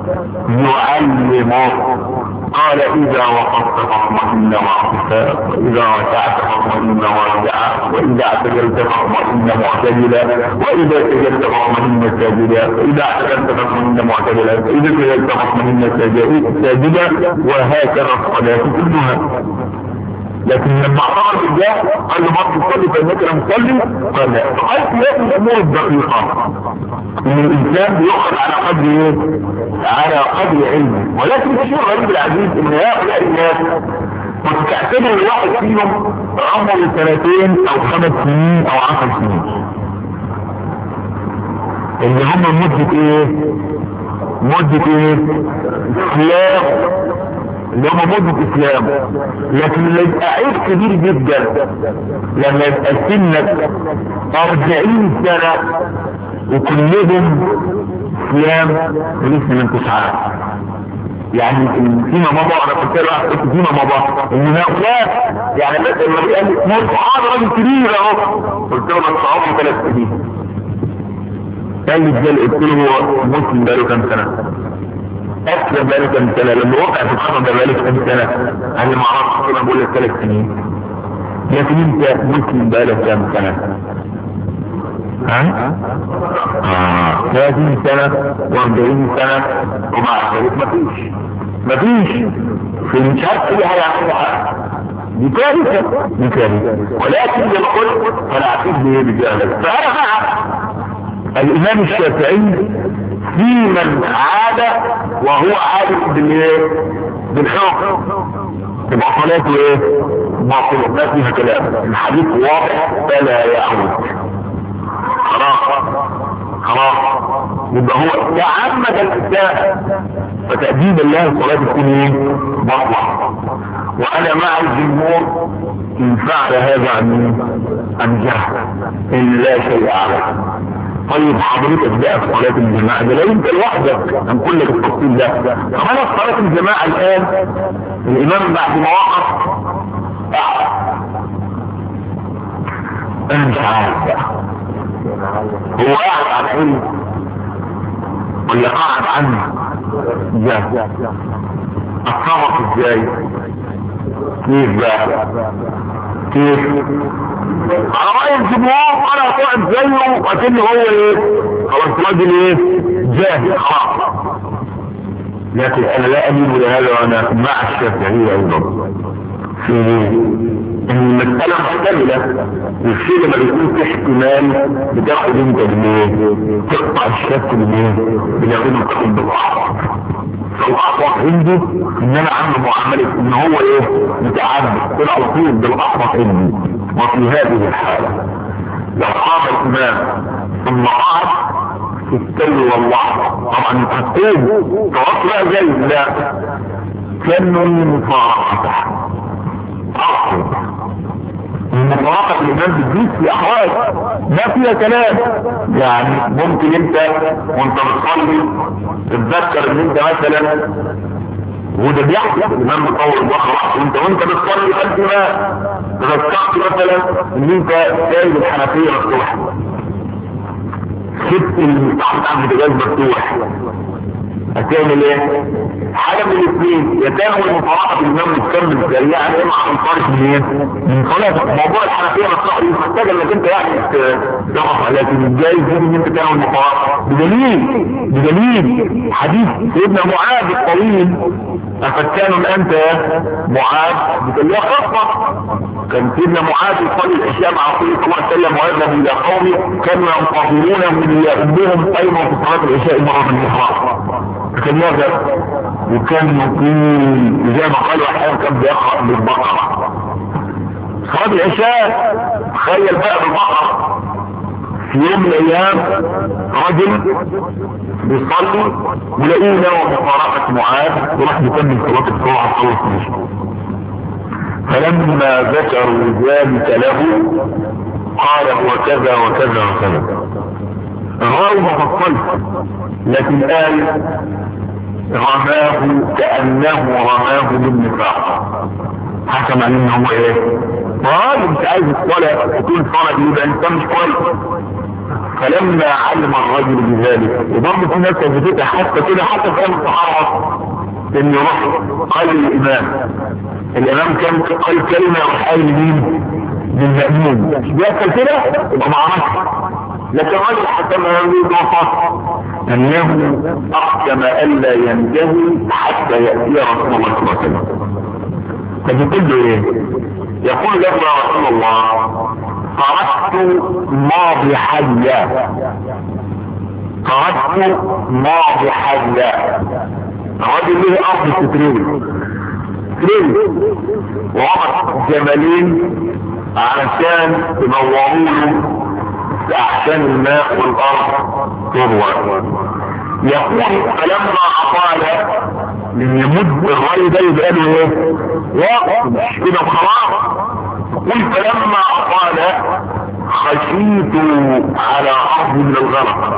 يعلمه قال اذا وقفت فاطمئن واعتفاء واذا ركعت فاطمئن وارجعا واذا اعتدلت فاطمئن معتدلا واذا سجدت فاطمئن ساجدا واذا اعتدلت فاطمئن معتدلا واذا سجدت فاطمئن ساجدا وهكذا الصلاه كلها لكن لما اعتبر بالله قال له ما تصلي فانك لم تصلي قال لا قال في الامور الدقيقه ان الانسان بيؤخذ على قدر ايه؟ على قدر علمه ولكن الشيء الغريب العزيز ان هؤلاء الناس وتعتبر الواحد فيهم عمره سنتين او خمس سنين او عشر سنين اللي هم مدة ايه؟ مدة ايه؟ اسلام اللي هم مدة اسلام لكن اللي يبقى عيب كبير جدا لما يبقى سنك اربعين سنة وكلهم اسلام ولسه ما انتش عارف يعني فيما مضى انا كنت قلت فيما مضى ان هؤلاء يعني مثلا لما قال لي موت هذا راجل كبير اهو قلت له بس عمره ثلاث سنين قال لي ازاي قلت له هو مسلم بقاله كام سنه اسلم بقاله كام سنه لما وقع في الخطر ده بقاله كام سنه قال لي ما اعرفش انا بقول لك ثلاث سنين لكن انت مسلم بقالك كام سنه ها؟ اه 30 سنة و40 سنة ومع ذلك مفيش مفيش في مش عارف اي حاجة عنها دي كارثة دي كارثة ولكن للقل فانا اعتقد به بجهلة فانا مع الامام الشافعي في من عاد وهو عارف بالايه بالحكم تبقى صلاته ايه باطلة ما فيها كلام الحديث واضح فلا يعود خلاص خلاص يبقى هو تعمد الاساءة فتأديب الله الصلاة تكون ايه بطلة وانا مع الجمهور ان فعل هذا عن عن جهل ان لا شيء عليه طيب حضرتك بقى في صلاة الجماعة ده لا انت لوحدك هنقول لك التفصيل ده خلاص صلاة الجماعة الان الامام بعد ما وقف انا مش عارف بقى هو قاعد على علم ولا قاعد عنه جاه اتصرف ازاي كيف بقى كيف على رأي الجمهور انا قاعد زيه وكأنه هو ايه خلاص راجل ايه جاهل خلاص لكن انا لا اميل لهذا وانا مع الشافعية ايضا في ان المسألة محتملة والشيء لما بيكون في احتمال بتاخد انت بالايه تقطع الشك بالايه بنعمله تاخد بالاحوط فالاحوط عندي ان انا عامل معاملة ان هو ايه متعمد كل على طول بالاحوط عندي وفي هذه الحالة لو قام الامام ثم قعد في التل والله طبعا هتقوم توصل بقى زي لا كانوا مفارقة اصل المفارقة الإمام بتزيد في أحوال ما فيها كلام يعني ممكن أنت وأنت بتصلي تتذكر إن أنت مثلا وده بيحصل الإمام مطور البقرة وأنت وأنت بتصلي أنت ما تذكرت مثلا إن أنت سايب الحنفية مفتوحة سبت المفتاح بتاع البوتاجاز مفتوح هتعمل ايه حاجة من الاثنين يتناول المفارقة الامام متكمل سريعا اما عن طريق من ايه من صلاة موضوع الحنفية مصلحة دي محتاجة انك انت يعني تقف لكن الجايز دي ان انت تناول المفارقة بدليل بدليل حديث سيدنا معاذ الطويل أفتان أنت يا معاذ بتقول يا خطة كان سيدنا معاذ يصلي العشاء مع رسول الله صلى الله عليه وسلم ويذهب إلى قومه كانوا ينتظرونه من يأمهم أيضا في صلاة العشاء مرة من الإحرام كان يذهب وكان يقول زي ما قالوا أحيانا كان بيقرأ بالبقرة صلاة العشاء تخيل بقى بالبقرة في يوم من الايام رجل بيصلي ولاقيه نوى مفارقة معاذ وراح يكمل صلاة الصلاة خلص مشي فلما ذكروا ذلك له قال هو كذا وكذا وكذا الراوي ما فصلش لكن قال رماه كأنه رماه بالنفاق حكم عليه ان هو ايه قال انت عايز الصلاة تكون صلاة يبقى انت مش كويس فلما علم الرجل بذلك وضم في ناس بتبقى حتى كده حتى في الصحابة ان يروح قال الامام الامام كان قال كلمة وحال مين للمأمون مش بيحصل كده يبقى معرفش لكن الرجل حتى ما يريد وفاة انه اقسم الا ينتهي حتى يأتي رسول الله صلى الله عليه وسلم فبيقول له ايه يقول له يا رسول الله تركت ماضي حيا تركت ماضي حيا الراجل له ارض سترين سترين ووقت جمالين علشان ينوروا له احسان الماء والارض تروى يقول فلما اطال من يمد الرأي ده يبقى له ايه وقت مش كده خلاص يقول فلما اطال خشيت على ارض من الغرق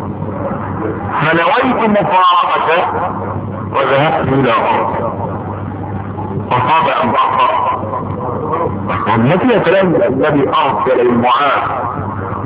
فنويت مفارقته وذهبت الى ارض فصاب البحر ما فيها كلام الذي ارسل المعاد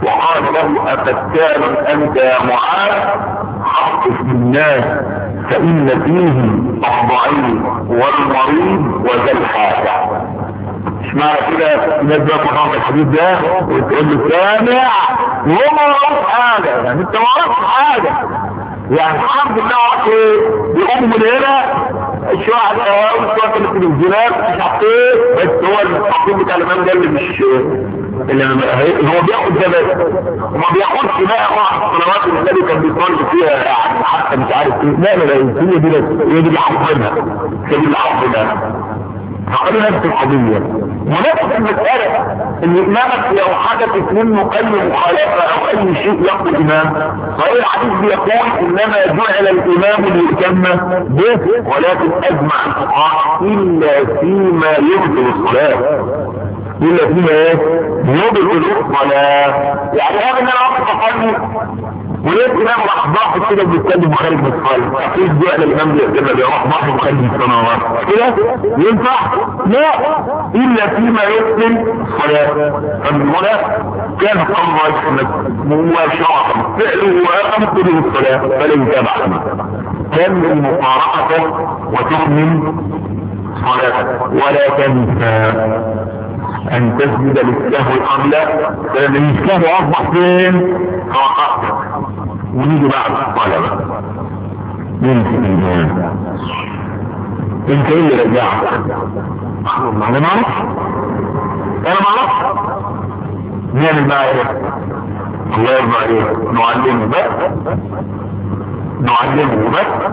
وقال له أفتان أنت يا معاذ حقق بالناس فإن فيهم الضعيف والمريض وذا الحاجة معنى كده الناس بقى تفهم الحديث ده وتقول له سامع وهو ما وراش حاجه يعني انت ما وراش حاجه يعني الحمد لله وراك ايه بيقوم من هنا الشوية والشوية اللي في الزناد مش عارف ايه بس هو التقييم بتاع الامام ده اللي مش اللي هو بياخد ده بس وما بياخدش بقى مع الصلوات اللي النبي كان بيصلي فيها يعني حتى مش عارف ايه لا لا لا هي دي بس هي دي اللي حافظها هي دي اللي حافظها فقالوا نفس القضية ونفس المسألة ان امامك لو حدثت منه اي مخالفة او اي شيء يقضي الامام فهو الحديث بيقول انما جعل الامام ليتم به ولكن اجمع الفقهاء الا فيما يبطل الصلاة الا فيما ايه يبطل الصلاة يعني هذا ان انا اقف اصلي وليه الامام راح ضاحك كده بيتكلم خارج من الصلاه اكيد جعل الامام لما بيروح ضاحك خارج من الصلاه كده ينفع لا الا فيما يبطل الصلاه فالهنا كان قام مباشره فعله وامثله الصلاه فلا يتابع كان المفارقه وتؤمن صلاتك ولا تنسى ان تسجد للسهو قبل لان السهو اصبح فين فوقعتك ونيجي بعد الطلبة يمسك الجهاز انت ايه اللي رجعك انا ما اعرفش انا ما اعرفش نعمل بقى ايه الله يرضى عليك نعلمه بس نعلمه بس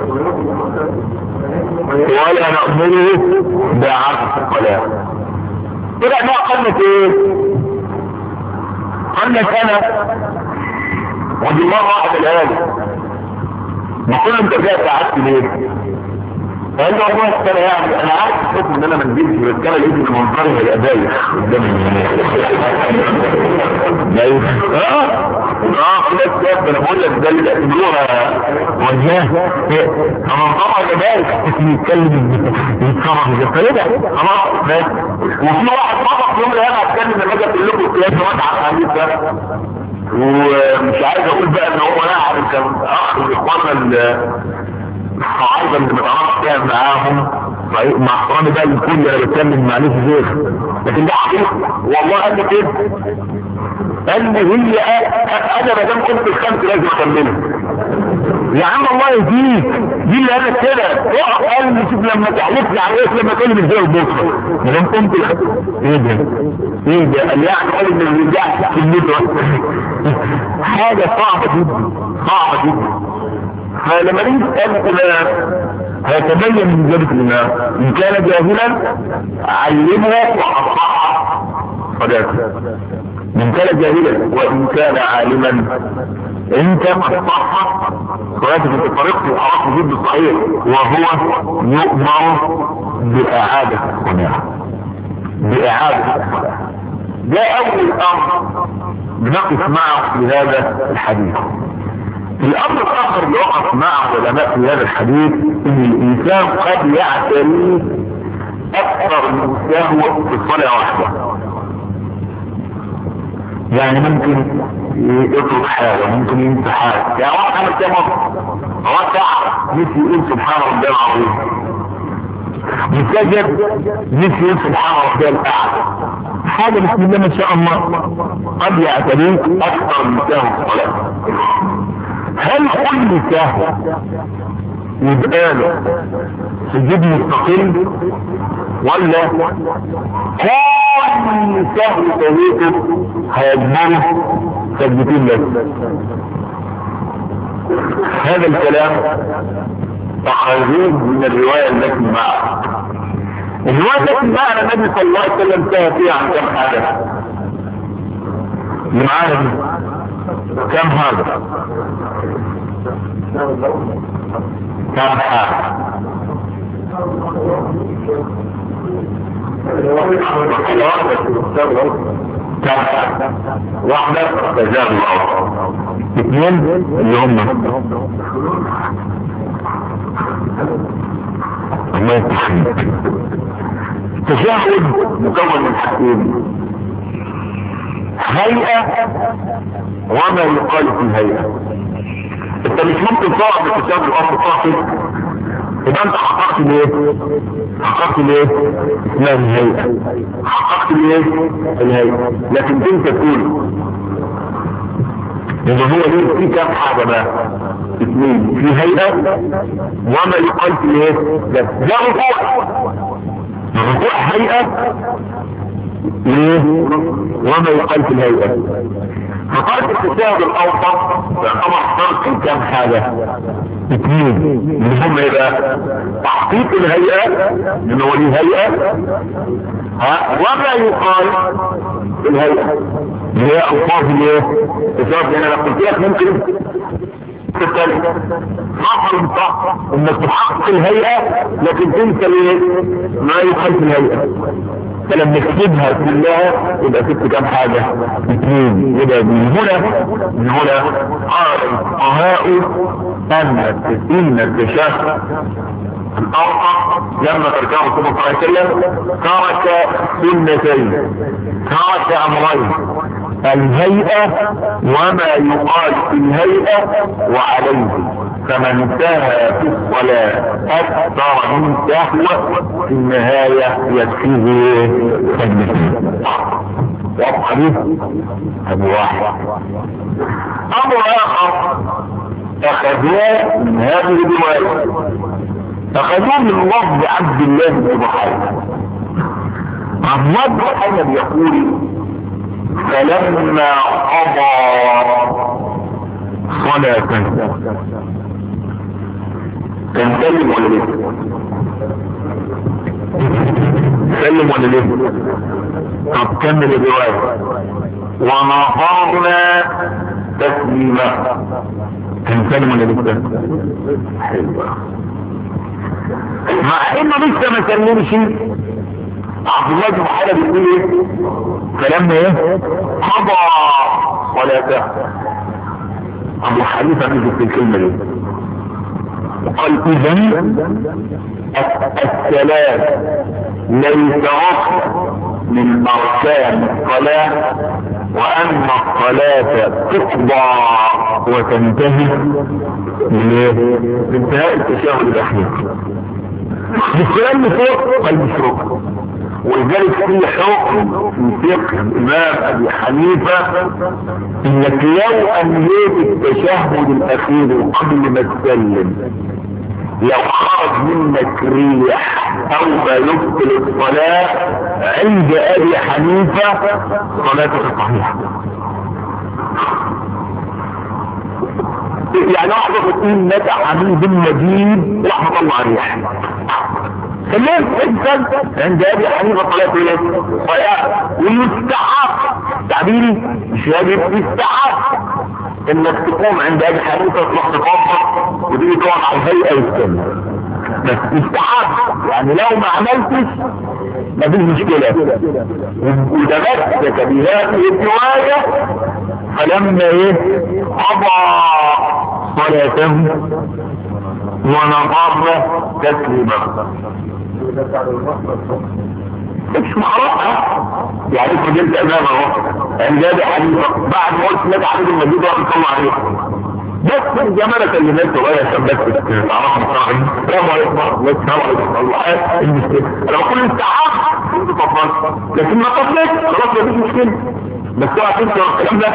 ولا نأمره بعكس الصلاة كده ما قلت ايه قلت انا ودي مرة واحدة الآن ما كل انت جاي ساعدت ليه فقال له والله السنة يعني انا عارف حكم ان انا ما نزلتش بس كان لقيت ان منظري هيبقى بايخ قدام بايخ اه اه خلاص كده انا بقول لك ده اللي بيعتبروها وجاه فمنظرها هيبقى بايخ يتكلم يتصرف كده خلاص بس وفي واحد فقط يوم اللي انا هتكلم لما اجي اقول لكم القياس وضع الحديث ده ومش عايز اقول بقى ان هو لاعب كان اخ من اخواننا الصعايده اللي متعرف فيها معاهم مع احترامي بقى للكل انا بتكلم معلش شيخ لكن ده حقيقه والله قال لي كده قال لي هي انا ما دام قلت الخمس لازم اكملها يا عم الله يهديك دي اللي قالت كده اقف قال لي شوف لما تحلفني على ايه لما تقول لي ازاي البصره ما دام قمت ايه ده ايه ده قال يعني قال ان الرجاع في كلمته حاجه صعبه جدا صعبه جدا فلما نيجي نسال الامام هيتبين من ذلك الامام ان كان جاهلا علمه وحصحه صداقه من كان جاهلا وان كان عالما انت قد صح صلاتك في طريقته وعرفت جد الصحيح وهو يؤمر باعادة الصلاة باعادة الصلاة ده اول امر بنقف معه في هذا الحديث الامر الاخر اللي وقف مع علماء في هذا الحديث ان الانسان قد يعتري اكثر من سهو في الصلاة واحدة يعني ممكن يترك حاجة ممكن ينسى حاجة يعني واحد عمل كده مرة ركع نسي يقول سبحان ربي العظيم مسجد نسي يقول سبحان ربي الاعلى حاجة بسم الله ما شاء الله قد يعتريك اكثر من سهو الصلاة هل كل سهو يبقى له سجود مستقل ولا كل سهو سويته هيجبره سجدتين بس هذا الكلام أخذوه من الرواية التي معه الرواية التي معنا النبي صلى الله عليه وسلم انتهى فيها عن كم حاجة اللي معانا كم هذا كم حاجة واحدة تجارب الأرض اثنين اللي هم الله يتحمل التشهد مكون من حاجتين هيئة وما يقال في الهيئة انت مش ممكن تقعد بتشاهد الامر قاصد يبقى انت حققت ليه حققت ليه اسمها الهيئة حققت ليه الهيئة لكن انت تقول ان هو ليه في كام حاجة بقى اثنين في هيئة وما يقال في ايه ده ده ركوع ركوع هيئة ليه وما يقال في الهيئة فقالت التشاهد الاوسط يعتبر فرق كام حاجة اثنين اللي هم ايه بقى تحقيق الهيئة من هو ليه هيئة ها وما يقال في الهيئة اللي هي الفاظ الايه الفاظ انا لو قلت لك ممكن تتكلم حصل صح انك تحقق الهيئة لكن تنسى ايه ما يقال في الهيئة فلما نكتبها كلها يبقى ست كام حاجة اثنين يبقى من هنا من هنا قال الفقهاء ان ان التشهد الأرقى لما تركه صلى الله عليه وسلم ترك سنتين ترك أمرين الهيئة وما يقال في الهيئة وعليه فمن انتهى في الصلاة أكثر من سهوة في النهاية يكفيه سجدتين واضح حديث أبو واحد أمر آخر أخذوه من هذه الرواية أخذوه من لفظ عبد الله بن محمد عبد الله بن محمد يقول فلما قضى صلاة كان سلم ولا ليه؟ سلم ولا ليه؟ طب كمل الرواية ونظرنا تسليما كان سلم ولا لسه؟ حلو مع انه لسه ما سلمش عبد الله بن محمد بيقول ايه فلما ايه قضى صلاته ابو حنيفه نزل في الكلمه دي وقال اذا السلام ليس ركن من اركان الصلاه وان الصلاه تقضى وتنتهي بانتهاء التشهد الاخير بالكلام فوق قال مش ركن ولذلك في حكم في فقه الامام ابي حنيفه انك لو انهيت التشهد الاخير قبل ما تسلم لو خرج منك ريح او ما يبطل الصلاه عند ابي حنيفه صلاتك صحيحه يعني واحد يقول متى حميد مجيد راح مطلع ريح خليه انسان عند ابي حنيفه صلاه ايه صلاه ويستحق تعبيري مش واجب يستحق انك تقوم عند ابي حنيفه تروح تفضل وتيجي تقعد على الهيئه وتستنى بس يستحق يعني لو ما عملتش ما فيش مشكله ودمجتك بهذه الروايه فلما ايه قضى صلاته ونظر تسليما مش معرفة يعني انت جبت امام اهو عند ابي حنيفه بعد ما قلت لك عبد المجيد واحد طلع عليه بس الجمالة اللي نزلت وغير عشان بس تعرفوا مصراحي السلام عليكم السلام عليكم الله انا بقول انت عارف انت طفلت لكن ما طفلت خلاص مفيش مشكله بس اوعى تنسى الكلام ده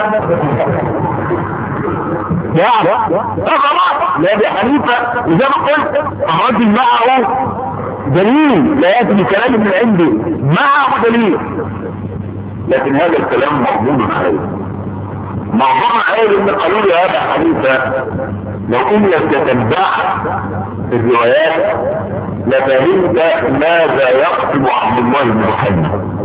يعني لا خلاص لا ابي حنيفه وزي ما قلت الرجل معه دليل لا ياتي بكلام من عندي معه دليل لكن هذا الكلام مضمون عليه مضمون عليه ان قالوا لي يا ابا حنيفه لو انك تتبعت الروايات لفهمت ماذا يقصد عبد الله بن محمد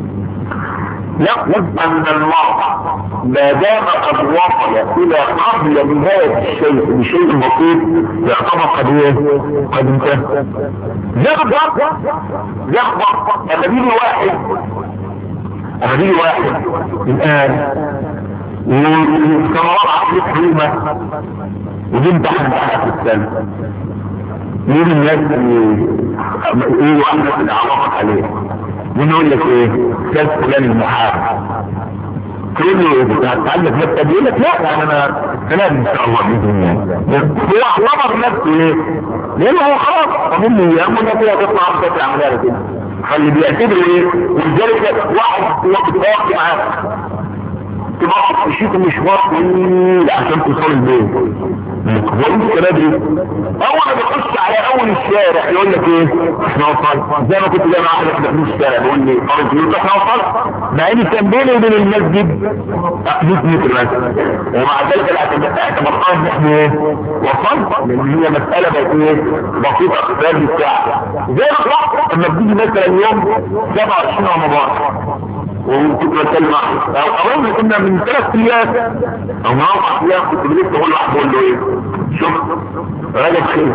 يقصد ان المرء ما دام قد وصل الى قبل نهاية الشيء بشيء بسيط يعتبر قد ايه قد انتهى يغضب يغضب اخذيني واحد اخذيني واحد الان وسنوات عقل حريمة ودي امتحن امتحن في السنة مين الناس اللي ايه واحدة اللي عرفت عليه مين يقول لك ايه كاس فلان المحارب تقول لي هتتعلم في التدين لك لا يعني انا سلام ان شاء الله باذن الله هو اعتبر نفسه ليه؟ لانه هو خلاص فمن ايام ولا كده تطلع عبده عملها كده فاللي بيعتبروا ايه ولذلك واحد وقت واقع معاه تبقى تشيك مشوار طويل عشان توصل البيت هو انت بدري اول ما بخش على اول الشارع يقول لك ايه احنا وصلنا زي ما كنت جاي مع احد في الشارع بيقول لي قريت يقول احنا وصلنا مع ان كان بيني وبين المسجد 100 متر مثلا ومع ذلك اعتبرتها ان احنا ايه وصلنا لان هي مساله بقت ايه بسيطه اختيار الساعه زي ما طلعت لما بتيجي مثلا يوم 27 رمضان وكنت بتكلم او اول كنا من ثلاث ايام او من اربع ايام كنت بلف اقول واحد بقول له ايه شوف راجل خير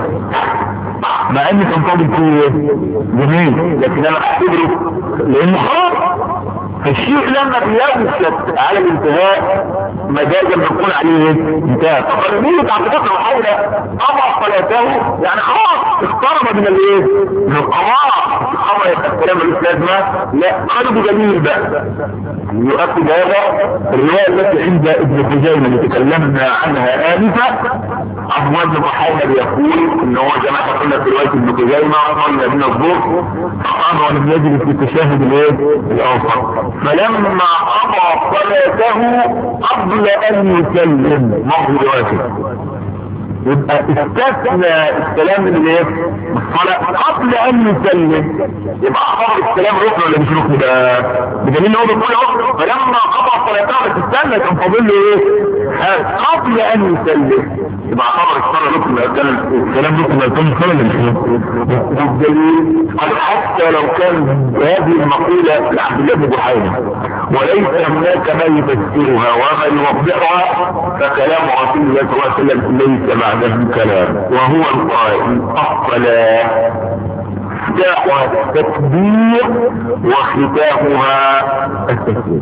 مع ان كان فاضل فيه جميل لكن انا اعتبره لانه خلاص فالشيء لما بيوشك على الانتهاء مجازا بنقول عليه انتهى فقرنية عبد الفتر وحولة قضى صلاته يعني خلاص اقترب من الايه من القضاء القضاء يبقى الكلام ملوش لازمه لا قلبه جميل بقى يؤكد هذا الروايه التي عند ابن خزيمه اللي تكلمنا عنها انفا عبد بن محمد يقول ان هو زي ما قلنا في روايه ابن خزيمه صلى بنا الظهر فقام ولم يجلس في التشهد الايه الاوسط فلما قضى صلاته قبل ان يسلم مر روايه يبقى استثنى السلام من ايه؟ الصلاة قبل ان يسلم يبقى اعتبر السلام ركن ولا مش ركن ده بدليل ان هو بيقول اهو فلما قضى صلاته بتستنى كان فاضل له ايه؟ قبل ان يسلم يبقى اعتبر الصلاة ركن كان السلام ركن ولا كان صلاة ولا والدليل قال حتى لو كان هذه المقولة لعبد الله بن بحيرة وليس هناك ما يفسرها وما يوضحها فكلام رسول الله صلى الله عليه وسلم ليس بعده كلام وهو القائل الصلاة افتاحها التكبير وختامها التكبير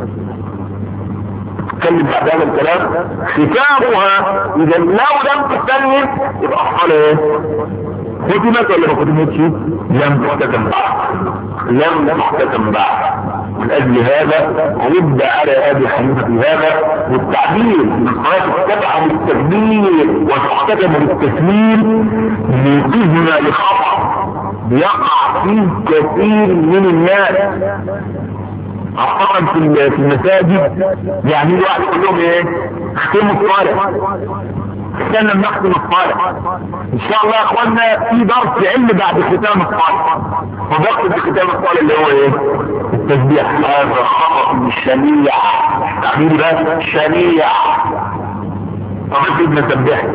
تتكلم بعد هذا الكلام ختامها اذا لو لم تسلم يبقى الصلاة ايه ختمت ولا ما ختمتش لم تختتم بعد لم تختتم بعد من اجل هذا رد على ابي حنيفه في هذا والتعبير من الصلاه تتبع بالتكبير وتختتم بالتسليم يوقفنا لخطا بيقع فيه كثير من الناس خاصة في في المساجد يعني الواحد يقول لهم ايه اختموا الصلاة استنى لما نختم الصلاة ان شاء الله يا اخوانا في درس علم بعد ختام الصلاة وبقصد بختام الصلاة اللي هو ايه التسبيح هذا خطأ شنيع تعبيري بقى شنيع طب افرض ما سبحت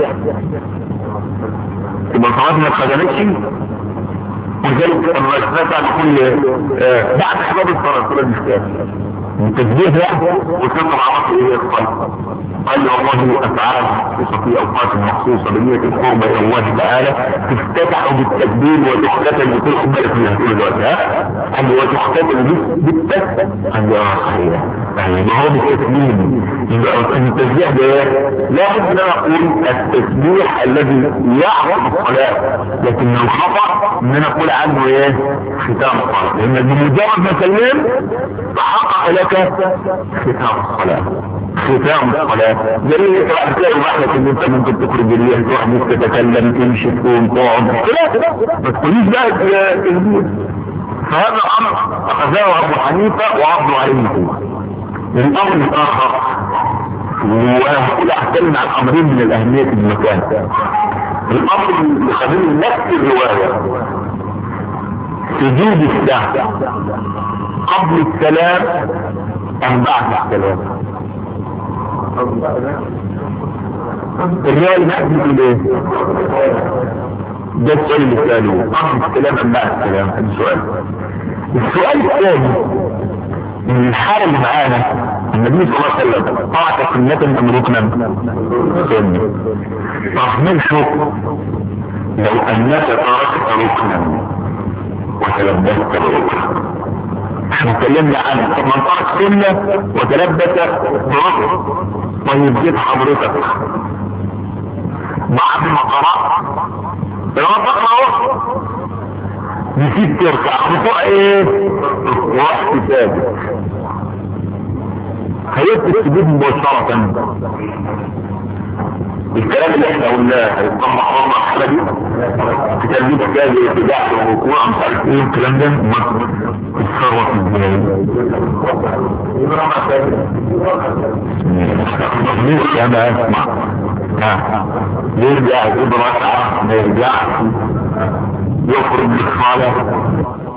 يبقى صلاتنا ما اتخدمتش وذلك لما سمعت عن كل بعد حباب الصلاة كل المشكلة من تسبيح ده وتنظر عرفت ايه الصلاة قال لي والله افعال مخصوصة في اوقات مخصوصة بنية القربة الى الله تعالى تفتتح بالتكبير وتختتم بكل خد بالك منها طول الوقت ها قال لي وتختتم بالتسبيح قال لي اه صحيح يعني ما هو بالتسليم يبقى التسبيح ده لا بد ان اقول التسبيح الذي يعرف الصلاة لكن الخطأ ان انا اقول عنه ايه ختام الصلاة لان بمجرد ما سلم تحقق لك ختام الصلاة ختام الصلاة دليل انت بعد تلاقي لوحدك ان انت ممكن تخرج الريح تروح ممكن تتكلم تمشي تقوم تقعد لا ما تقوليش بقى تسبيح فهذا الامر اخذه ابو حنيفه وعبد عليه الامر الاخر وهقول احتمل عن امرين من الاهميه في المكان الامر اللي خليني نفس الروايه سجود السهو قبل السلام ام بعد السلام الروايه اللي نحن ايه ده السؤال اللي سألوه قبل السلام ام بعد السلام هذا السؤال السؤال الثاني من الحالة اللي معانا النبي صلى الله عليه وسلم طاعة سنة ام ركنا سنة طب ما الحكم لو انك تركت ركنا وتلبست بركن احنا اتكلمنا عن طب من ترك سنة وتلبس بركن طيب جيت حضرتك بعد ما قرأت لما تقرأ نسيت تركع خطوة ايه رحت ثابت هيبقى السجود مباشرة الكلام اللي احنا قلناه هيتم محرم الحالة دي تكلمت كده اتجاه الركوع مش عارف ايه الكلام ده اتصرف ازاي ليه انا اسمع ها يرجع يجيب ركعة ما يرجعش يخرج بالصلاة